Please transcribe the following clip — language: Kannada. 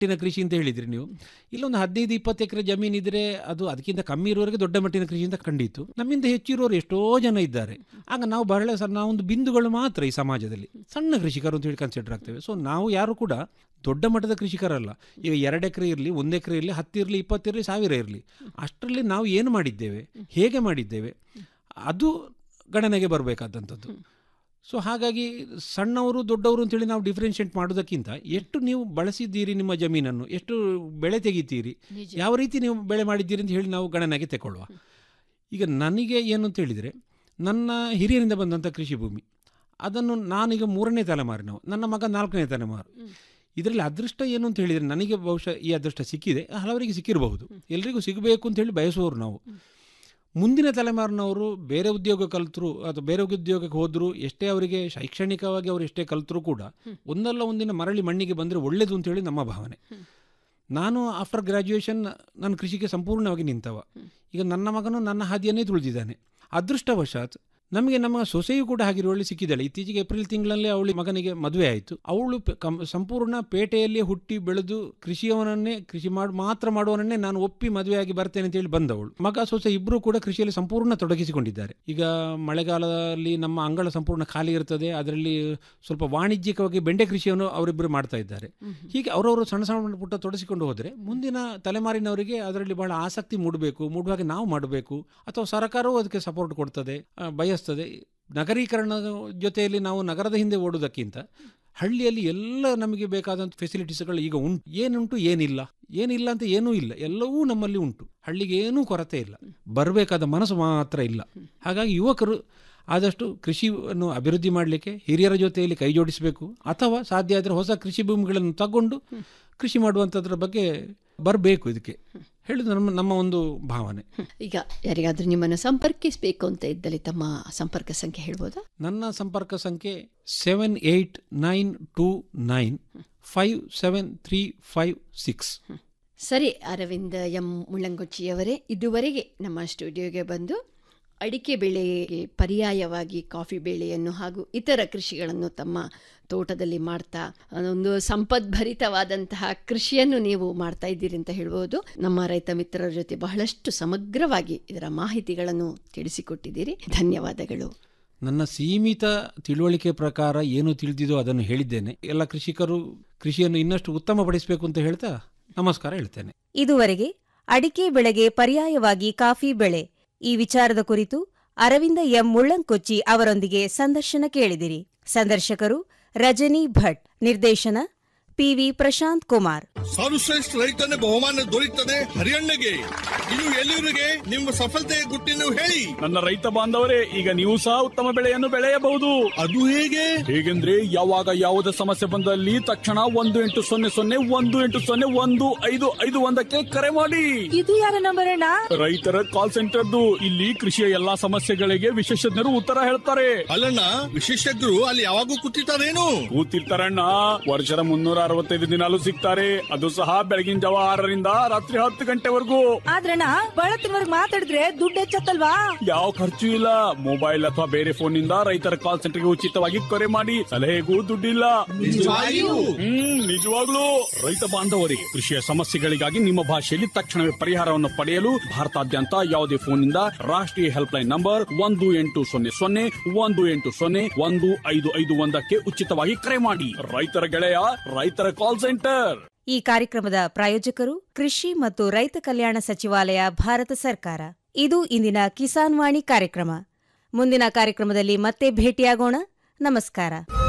ಮಟ್ಟಿನ ಕೃಷಿ ಅಂತ ಹೇಳಿದ್ರಿ ನೀವು ಇಲ್ಲೊಂದು ಹದಿನೈದು ಇಪ್ಪತ್ತು ಎಕರೆ ಜಮೀನು ಇದ್ರೆ ಅದು ಅದಕ್ಕಿಂತ ಕಮ್ಮಿ ಇರುವವರೆಗೆ ದೊಡ್ಡ ಮಟ್ಟಿನ ಕೃಷಿ ಅಂತ ಖಂಡಿತು ನಮ್ಮಿಂದ ಹೆಚ್ಚಿರೋರು ಎಷ್ಟೋ ಜನ ಇದ್ದಾರೆ ಆಗ ನಾವು ಬಹಳ ಸಣ್ಣ ನಾವೊಂದು ಬಿಂದುಗಳು ಮಾತ್ರ ಈ ಸಮಾಜದಲ್ಲಿ ಸಣ್ಣ ಕೃಷಿಕರು ಅಂತ ಹೇಳಿ ಕನ್ಸಿಡರ್ ಆಗ್ತೇವೆ ಸೊ ನಾವು ಯಾರು ಕೂಡ ದೊಡ್ಡ ಮಟ್ಟದ ಕೃಷಿಕರಲ್ಲ ಈಗ ಎರಡು ಎಕರೆ ಇರಲಿ ಒಂದು ಎಕರೆ ಇರಲಿ ಹತ್ತು ಇರಲಿ ಇಪ್ಪತ್ತಿರಲಿ ಸಾವಿರ ಇರಲಿ ಅಷ್ಟರಲ್ಲಿ ನಾವು ಏನು ಮಾಡಿದ್ದೇವೆ ಹೇಗೆ ಮಾಡಿದ್ದೇವೆ ಅದು ಗಣನೆಗೆ ಬರಬೇಕಾದಂಥದ್ದು ಸೊ ಹಾಗಾಗಿ ಸಣ್ಣವರು ದೊಡ್ಡವರು ಅಂತೇಳಿ ನಾವು ಡಿಫ್ರೆನ್ಷಿಯೇಟ್ ಮಾಡೋದಕ್ಕಿಂತ ಎಷ್ಟು ನೀವು ಬಳಸಿದ್ದೀರಿ ನಿಮ್ಮ ಜಮೀನನ್ನು ಎಷ್ಟು ಬೆಳೆ ತೆಗಿತೀರಿ ನಿಜ. ಯಾವ ರೀತಿ ನೀವು ಬೆಳೆ ಮಾಡಿದ್ದೀರಿ ಅಂತ ಹೇಳಿ ನಾವು ಗಣನೆಗೆ ತಗೊಳ್ಳುವ ಈಗ ನನಗೆ ಏನು ಅಂತ ಹೇಳಿದರೆ ನನ್ನ ಹಿರಿಯರಿಂದ ಬಂದಂಥ ಕೃಷಿ ಭೂಮಿ ಅದನ್ನು ನಾನೀಗ ಮೂರನೇ ತಲೆಮಾರಿನವು ನನ್ನ ಮಗ ನಾಲ್ಕನೇ ತಲೆಮಾರು ಇದರಲ್ಲಿ ಅದೃಷ್ಟ ಏನು ಅಂತ ಹೇಳಿದರೆ ನನಗೆ ಬಹುಶಃ ಈ ಅದೃಷ್ಟ ಸಿಕ್ಕಿದೆ ಹಲವರಿಗೆ ಸಿಕ್ಕಿರಬಹುದು ಎಲ್ರಿಗೂ ಸಿಗಬೇಕು ಅಂತ ಹೇಳಿ ಬಯಸುವವರು ನಾವು ಮುಂದಿನ ತಲೆಮಾರಿನವರು ಬೇರೆ ಉದ್ಯೋಗ ಕಲಿತರು ಅಥವಾ ಬೇರೆ ಉದ್ಯೋಗಕ್ಕೆ ಹೋದರೂ ಎಷ್ಟೇ ಅವರಿಗೆ ಶೈಕ್ಷಣಿಕವಾಗಿ ಅವರು ಎಷ್ಟೇ ಕಲಿತರೂ ಕೂಡ ಒಂದಲ್ಲ ಒಂದಿನ ಮರಳಿ ಮಣ್ಣಿಗೆ ಬಂದರೆ ಒಳ್ಳೆಯದು ಅಂತೇಳಿ ನಮ್ಮ ಭಾವನೆ ನಾನು ಆಫ್ಟರ್ ಗ್ರ್ಯಾಜುಯೇಷನ್ ನಾನು ಕೃಷಿಗೆ ಸಂಪೂರ್ಣವಾಗಿ ನಿಂತವ ಈಗ ನನ್ನ ಮಗನು ನನ್ನ ಹಾದಿಯನ್ನೇ ತುಳಿದಿದ್ದಾನೆ ಅದೃಷ್ಟವಶಾತ್ ನಮಗೆ ನಮ್ಮ ಸೊಸೆಯು ಕೂಡ ಹಾಗಿರುವಲ್ಲಿ ಸಿಕ್ಕಿದ್ದಾಳೆ ಇತ್ತೀಚೆಗೆ ಏಪ್ರಿಲ್ ತಿಂಗಳಲ್ಲಿ ಅವಳಿ ಮಗನಿಗೆ ಮದುವೆ ಆಯಿತು ಅವಳು ಪ- ಕಂ- ಸಂಪೂರ್ಣ ಪೇಟೆಯಲ್ಲಿ ಹುಟ್ಟಿ ಬೆಳೆದು ಕೃಷಿಯವನನ್ನೇ ಕೃಷಿ ಮಾಡಿ ಮಾತ್ರ ಮಾಡುವವನನ್ನೇ ನಾನು ಒಪ್ಪಿ ಮದುವೆಯಾಗಿ ಬರ್ತೇನೆ ಅಂತ ಹೇಳಿ ಬಂದವಳು ಮಗ ಸೊಸೆ ಇಬ್ಬರು ಕೂಡ ಕೃಷಿಯಲ್ಲಿ ಸಂಪೂರ್ಣ ತೊಡಗಿಸಿಕೊಂಡಿದ್ದಾರೆ ಈಗ ಮಳೆಗಾಲದಲ್ಲಿ ನಮ್ಮ ಅಂಗಳ ಸಂಪೂರ್ಣ ಖಾಲಿ ಇರ್ತದೆ ಅದರಲ್ಲಿ ಸ್ವಲ್ಪ ವಾಣಿಜ್ಯಿಕವಾಗಿ ಬೆಂಡೆ ಕೃಷಿಯನ್ನು ಅವರಿಬ್ಬರು ಮಾಡ್ತಾ ಇದ್ದಾರೆ ಹೀಗೆ ಅವರವರು ಸಣ್ಣ ಸಣ್ಣ ಪುಟ್ಟ ತೊಡಗಿಸಿಕೊಂಡು ಹೋದರೆ ಮುಂದಿನ ತಲೆಮಾರಿನವರಿಗೆ ಅದರಲ್ಲಿ ಬಹಳ ಆಸಕ್ತಿ ಮೂಡಬೇಕು ಮೂಡುವಾಗ ನಾವು ಮಾಡಬೇಕು ಅಥವಾ ಸರ್ಕಾರವೂ ಅದಕ್ಕೆ ಸಪೋರ್ಟ್ ಕೊಡ್ತದೆ ಆ, ಬಯಸ್ತದೆ ನಗರೀಕರಣದ ಜೊತೆಯಲ್ಲಿ ನಾವು ನಗರದ ಹಿಂದೆ ಓಡೋದಕ್ಕಿಂತ ಹಳ್ಳಿಯಲ್ಲಿ ಎಲ್ಲ ನಮಗೆ ಬೇಕಾದಂಥ ಫೆಸಿಲಿಟೀಸ್ಗಳು ಈಗ ಉಂಟು ಏನುಂಟು ಏನಿಲ್ಲ ಏನಿಲ್ಲ ಅಂತ ಏನೂ ಇಲ್ಲ ಎಲ್ಲವೂ ನಮ್ಮಲ್ಲಿ ಉಂಟು ಹಳ್ಳಿಗೆ ಏನೂ ಕೊರತೆ ಇಲ್ಲ ಬರಬೇಕಾದ ಮನಸ್ಸು ಮಾತ್ರ ಇಲ್ಲ ಹಾಗಾಗಿ ಯುವಕರು ಆದಷ್ಟು ಕೃಷಿಯನ್ನು ಅಭಿವೃದ್ಧಿ ಮಾಡಲಿಕ್ಕೆ ಹಿರಿಯರ ಜೊತೆಯಲ್ಲಿ ಕೈ ಜೋಡಿಸಬೇಕು ಅಥವಾ ಸಾಧ್ಯ ಆದರೆ ಹೊಸ ಕೃಷಿ ಭೂಮಿಗಳನ್ನು ತಗೊಂಡು ಕೃಷಿ ಮಾಡುವಂಥದ್ರ ಬಗ್ಗೆ ಬರಬೇಕು ಇದಕ್ಕೆ ಹೇಳುದು ನಮ್ಮ ನಮ್ಮ ಒಂದು ಭಾವನೆ ಈಗ ಯಾರಿಗಾದ್ರೂ ನಿಮ್ಮನ್ನು ಸಂಪರ್ಕಿಸಬೇಕು ಅಂತ ಇದ್ದಲ್ಲಿ ತಮ್ಮ ಸಂಪರ್ಕ ಸಂಖ್ಯೆ ಹೇಳ್ಬೋದಾ ನನ್ನ ಸಂಪರ್ಕ ಸಂಖ್ಯೆ seven eight nine two nine five seven three five six ಸರಿ ಅರವಿಂದ ಎಂ ಮುಳ್ಳಂಗೊಚ್ಚಿಯವರೇ ಇದುವರೆಗೆ ನಮ್ಮ ಸ್ಟುಡಿಯೋಗೆ ಬಂದು ಅಡಿಕೆ ಬೆಳೆಗೆ ಪರ್ಯಾಯವಾಗಿ ಕಾಫಿ ಬೆಳೆಯನ್ನು ಹಾಗೂ ಇತರ ಕೃಷಿಗಳನ್ನು ತಮ್ಮ ತೋಟದಲ್ಲಿ ಮಾಡ್ತಾ ಒಂದು ಸಂಪದ್ಭರಿತವಾದಂತಹ ಕೃಷಿಯನ್ನು ನೀವು ಮಾಡ್ತಾ ಇದ್ದೀರಿ ಅಂತ ಹೇಳ್ಬೋದು ನಮ್ಮ ರೈತ ಮಿತ್ರರ ಜೊತೆ ಬಹಳಷ್ಟು ಸಮಗ್ರವಾಗಿ ಇದರ ಮಾಹಿತಿಗಳನ್ನು ತಿಳಿಸಿಕೊಟ್ಟಿದ್ದೀರಿ ಧನ್ಯವಾದಗಳು ನನ್ನ ಸೀಮಿತ ತಿಳುವಳಿಕೆ ಪ್ರಕಾರ ಏನು ತಿಳಿದಿದೋ ಅದನ್ನು ಹೇಳಿದ್ದೇನೆ ಎಲ್ಲ ಕೃಷಿಕರು ಕೃಷಿಯನ್ನು ಇನ್ನಷ್ಟು ಉತ್ತಮಪಡಿಸಬೇಕು ಅಂತ ಹೇಳ್ತಾ ನಮಸ್ಕಾರ ಹೇಳ್ತೇನೆ ಇದುವರೆಗೆ ಅಡಿಕೆ ಬೆಳೆಗೆ ಪರ್ಯಾಯವಾಗಿ ಕಾಫಿ ಬೆಳೆ ಈ ವಿಚಾರದ ಕುರಿತು ಅರವಿಂದ ಎಂ ಮುಳ್ಳಂಕೊಚ್ಚಿ ಅವರೊಂದಿಗೆ ಸಂದರ್ಶನ ಕೇಳಿದಿರಿ ಸಂದರ್ಶಕರು ರಜನಿ ಭಟ್ ನಿರ್ದೇಶನ ಪಿವಿ ಪ್ರಶಾಂತ್ ಕುಮಾರ್ ಸರ್ವಶ್ರೇಷ್ಠ ರೈತನ ಬಹುಮಾನ ದೊರೆಯುತ್ತದೆ ಹರಿಯಣ್ಣಗೆ ಇದು ಎಲ್ಲಿವರಿಗೆ ನಿಮ್ಮ ಸಫಲತೆಯ ಗುಟ್ಟಿನ ಹೇಳಿ ನನ್ನ ರೈತ ಬಾಂಧವರೇ ಈಗ ನೀವು ಸಹ ಉತ್ತಮ ಬೆಳೆಯನ್ನು ಬೆಳೆಯಬಹುದು ಅದು ಹೇಗೆ ಹೇಗೆಂದ್ರೆ ಯಾವಾಗ ಯಾವುದೇ ಸಮಸ್ಯೆ ಬಂದಲ್ಲಿ ತಕ್ಷಣ ಒಂದು ಎಂಟು ಸೊನ್ನೆ ಸೊನ್ನೆ ಒಂದು ಎಂಟು ಸೊನ್ನೆ ಒಂದು ಐದು ಐದು ಒಂದಕ್ಕೆ ಕರೆ ಮಾಡಿ ಇದು ಯಾರ ನಂಬರ್ ಅಣ್ಣ ರೈತರ ಕಾಲ್ ಸೆಂಟರ್ದು ಇಲ್ಲಿ ಕೃಷಿಯ ಎಲ್ಲಾ ಸಮಸ್ಯೆಗಳಿಗೆ ವಿಶೇಷಜ್ಞರು ಉತ್ತರ ಹೇಳ್ತಾರೆ ಅಲ್ಲಣ್ಣ ವಿಶೇಷಜ್ಞರು ಅಲ್ಲಿ ಯಾವಾಗೂ ಕೂತಿರ್ತಾರೇನು ಕೂತಿರ್ತಾರಣ್ಣ ವರ್ಷದ ಮುನ್ನೂರ ಅರವತ್ತೈದು ದಿನಾಲು ಸಿಗ್ತಾರೆ ಅದು ಸಹ ಬೆಳಗಿನ ಜಾವ ಆರರಿಂದ ರಾತ್ರಿ ಹತ್ತು ಗಂಟೆವರೆಗೂ ಆದ್ರಣ್ಣ ಬಳತ್ತಿನವರ್ಗ್ ಮಾತಾಡಿದ್ರೆ ದುಡ್ಡು ಹೆಚ್ಚತ್ತಲ್ವಾ ಯಾವ ಖರ್ಚು ಇಲ್ಲ ಮೊಬೈಲ್ ಅಥವಾ ಬೇರೆ ಫೋನ್ ನಿಂದ ರೈತರ ಕಾಲ್ ಸೆಂಟರ್ಗೆ ಉಚಿತವಾಗಿ ಕರೆ ಮಾಡಿ ಸಲಹೆಗೂ ದುಡ್ಡಿಲ್ಲ ಹ್ಮ್ ನಿಜವಾಗ್ಲೂ ರೈತ ಬಾಂಧವರಿಗೆ ಕೃಷಿಯ ಸಮಸ್ಯೆಗಳಿಗಾಗಿ ನಿಮ್ಮ ಭಾಷೆಯಲ್ಲಿ ತಕ್ಷಣವೇ ಪರಿಹಾರವನ್ನು ಪಡೆಯಲು ಭಾರತಾದ್ಯಂತ ಯಾವುದೇ ಫೋನ್ನಿಂದ ರಾಷ್ಟ್ರೀಯ ಹೆಲ್ಪ್ ಲೈನ್ ನಂಬರ್ ಒಂದು ಎಂಟು ಸೊನ್ನೆ ಸೊನ್ನೆ ಒಂದು ಎಂಟು ಸೊನ್ನೆ ಒಂದು ಐದು ಐದು ಒಂದಕ್ಕೆ ಉಚಿತವಾಗಿ ಕರೆ ಮಾಡಿ ರೈತರ ಗೆಳೆಯ ರೈತರ ಕಾಲ್ ಸೆಂಟರ್ ಈ ಕಾರ್ಯಕ್ರಮದ ಪ್ರಾಯೋಜಕರು ಕೃಷಿ ಮತ್ತು ರೈತ ಕಲ್ಯಾಣ ಸಚಿವಾಲಯ ಭಾರತ ಸರ್ಕಾರ ಇದು ಇಂದಿನ ಕಿಸಾನ್ ವಾಣಿ ಕಾರ್ಯಕ್ರಮ ಮುಂದಿನ ಕಾರ್ಯಕ್ರಮದಲ್ಲಿ ಮತ್ತೆ ಭೇಟಿಯಾಗೋಣ ನಮಸ್ಕಾರ